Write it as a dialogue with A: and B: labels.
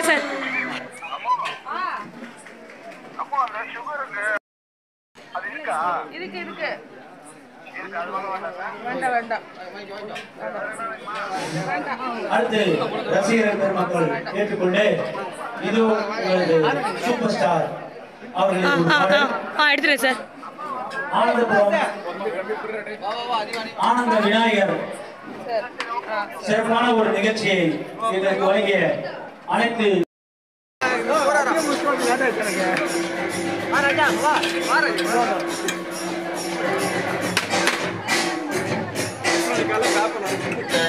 A: Sir
B: அப்போ அந்த சுகருக்கு அது இருக்கா
C: இருக்கு இருக்கு
B: இருக்கு அது வாங்க வேண்டாம்
C: வேண்டாம் வேண்டாம் வேண்டாம்
D: அடுத்து ரசிகர் பெருமக்கள் ஏற்றுக்கொண்டு இது உங்களது சூப்பர் ஸ்டார்
A: ஆ
D: அவர்களுக்கு ஒரு
A: ஆ ஆ
D: பாடல்.
A: ஆ எடுத்துறேன் சார்
D: ஆனந்தபுரம் ஆனந்த விநாயகர்
C: சரி ஆ
D: சிறப்பான ஒரு நிகழ்ச்சியை எங்களுக்கு வழங்கிய அனைத்து
B: காலை காப்பணும்